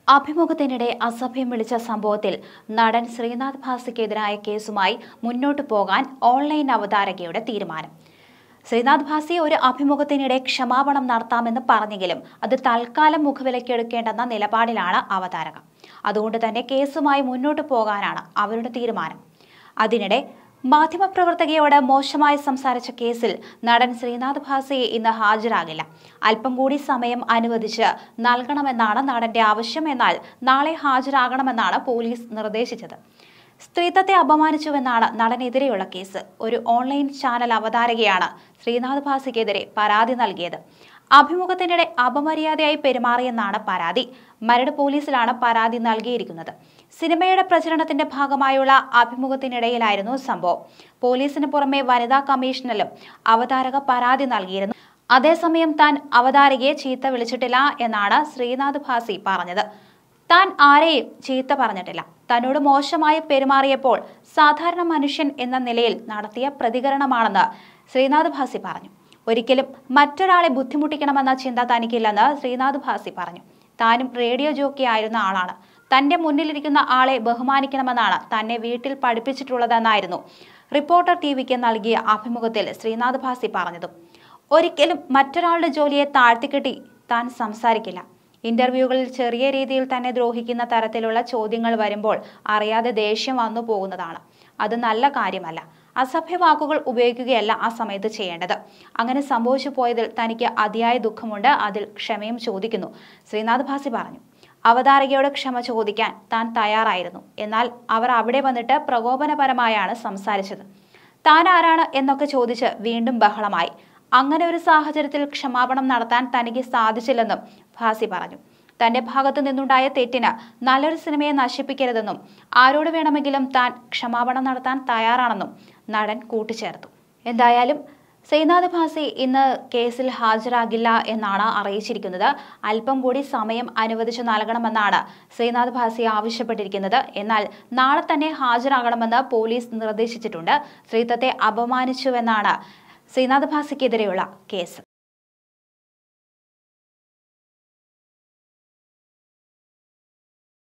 അഭിമുഖത്തിനിടെ അസഭ്യം വിളിച്ച സംഭവത്തിൽ നടൻ ശ്രീനാഥ് ഭാസിക്കെതിരായ കേസുമായി മുന്നോട്ടു പോകാൻ ഓൺലൈൻ അവതാരകയുടെ തീരുമാനം ശ്രീനാഥ് ഭാസി ഒരു അഭിമുഖത്തിനിടെ ക്ഷമാപണം നടത്താമെന്ന് പറഞ്ഞെങ്കിലും അത് തൽക്കാലം മുഖവിലക്കെടുക്കേണ്ടെന്ന നിലപാടിലാണ് അവതാരക അതുകൊണ്ട് തന്നെ കേസുമായി മുന്നോട്ടു പോകാനാണ് അവരുടെ തീരുമാനം അതിനിടെ മാധ്യമപ്രവർത്തകയോട് മോശമായി സംസാരിച്ച കേസിൽ നടൻ ശ്രീനാഥ് ഭാസിയെ ഇന്ന് ഹാജരാകില്ല അല്പം കൂടി സമയം അനുവദിച്ച് നൽകണമെന്നാണ് നടന്റെ ആവശ്യം എന്നാൽ നാളെ ഹാജരാകണമെന്നാണ് പോലീസ് നിർദ്ദേശിച്ചത് സ്ത്രീത്വത്തെ അപമാനിച്ചുവെന്നാണ് നടനെതിരെയുള്ള കേസ് ഒരു ഓൺലൈൻ ചാനൽ അവതാരകയാണ് ശ്രീനാഥ് ഭാസിക്കെതിരെ പരാതി നൽകിയത് അഭിമുഖത്തിനിടെ അപമര്യാദയായി പെരുമാറിയെന്നാണ് പരാതി മരട് പോലീസിലാണ് പരാതി നൽകിയിരിക്കുന്നത് സിനിമയുടെ പ്രചരണത്തിന്റെ ഭാഗമായുള്ള അഭിമുഖത്തിനിടയിലായിരുന്നു സംഭവം പോലീസിന് പുറമെ വനിതാ കമ്മീഷനിലും അവതാരക പരാതി നൽകിയിരുന്നു അതേസമയം താൻ അവതാരകയെ ചീത്ത വിളിച്ചിട്ടില്ല എന്നാണ് ശ്രീനാഥ് ഭാസി പറഞ്ഞത് താൻ ആരെയും ചീത്ത പറഞ്ഞിട്ടില്ല തന്നോട് മോശമായി പെരുമാറിയപ്പോൾ സാധാരണ മനുഷ്യൻ എന്ന നിലയിൽ നടത്തിയ പ്രതികരണമാണെന്ന് ശ്രീനാഥ് ഭാസി പറഞ്ഞു ഒരിക്കലും മറ്റൊരാളെ ബുദ്ധിമുട്ടിക്കണമെന്ന ചിന്ത തനിക്കില്ലെന്ന് ശ്രീനാഥ് ഭാസി പറഞ്ഞു താനും റേഡിയോ ജോക്കി ആയിരുന്ന ആളാണ് തന്റെ മുന്നിലിരിക്കുന്ന ആളെ ബഹുമാനിക്കണമെന്നാണ് തന്നെ വീട്ടിൽ പഠിപ്പിച്ചിട്ടുള്ളതെന്നായിരുന്നു റിപ്പോർട്ടർ ടി വിക്ക് നൽകിയ അഭിമുഖത്തിൽ ശ്രീനാഥ് ഭാസി പറഞ്ഞതും ഒരിക്കലും മറ്റൊരാളുടെ ജോലിയെ താഴ്ത്തിക്കെട്ടി താൻ സംസാരിക്കില്ല ഇന്റർവ്യൂകളിൽ ചെറിയ രീതിയിൽ തന്നെ ദ്രോഹിക്കുന്ന തരത്തിലുള്ള ചോദ്യങ്ങൾ വരുമ്പോൾ അറിയാതെ ദേഷ്യം വന്നു പോകുന്നതാണ് അത് നല്ല കാര്യമല്ല അസഭ്യ വാക്കുകൾ ഉപയോഗിക്കുകയല്ല ആ സമയത്ത് ചെയ്യേണ്ടത് അങ്ങനെ സംഭവിച്ചു പോയതിൽ തനിക്ക് അതിയായ ദുഃഖമുണ്ട് അതിൽ ക്ഷമയും ചോദിക്കുന്നു ശ്രീനാഥ് ഭാസി പറഞ്ഞു അവതാരകയോട് ക്ഷമ ചോദിക്കാൻ താൻ തയ്യാറായിരുന്നു എന്നാൽ അവർ അവിടെ വന്നിട്ട് പ്രകോപനപരമായാണ് സംസാരിച്ചത് താൻ ആരാണ് എന്നൊക്കെ ചോദിച്ച് വീണ്ടും ബഹളമായി അങ്ങനെ ഒരു സാഹചര്യത്തിൽ ക്ഷമാപണം നടത്താൻ തനിക്ക് സാധിച്ചില്ലെന്നും ഭാസി പറഞ്ഞു തന്റെ ഭാഗത്തു നിന്നുണ്ടായ തെറ്റിന് നല്ലൊരു സിനിമയെ നശിപ്പിക്കരുതെന്നും ആരോട് വേണമെങ്കിലും താൻ ക്ഷമാപണം നടത്താൻ തയ്യാറാണെന്നും നടൻ കൂട്ടിച്ചേർത്തു എന്തായാലും ശ്രീനാഥ് ഭാസി ഇന്ന് കേസിൽ ഹാജരാകില്ല എന്നാണ് അറിയിച്ചിരിക്കുന്നത് അല്പം കൂടി സമയം അനുവദിച്ചു നൽകണമെന്നാണ് ശ്രീനാഥ് ഭാസി ആവശ്യപ്പെട്ടിരിക്കുന്നത് എന്നാൽ നാളെ തന്നെ ഹാജരാകണമെന്ന് പോലീസ് നിർദ്ദേശിച്ചിട്ടുണ്ട് സ്ത്രീത്വത്തെ അപമാനിച്ചുവെന്നാണ് ശ്രീനാഥ് ഭാസിക്കെതിരെയുള്ള കേസ്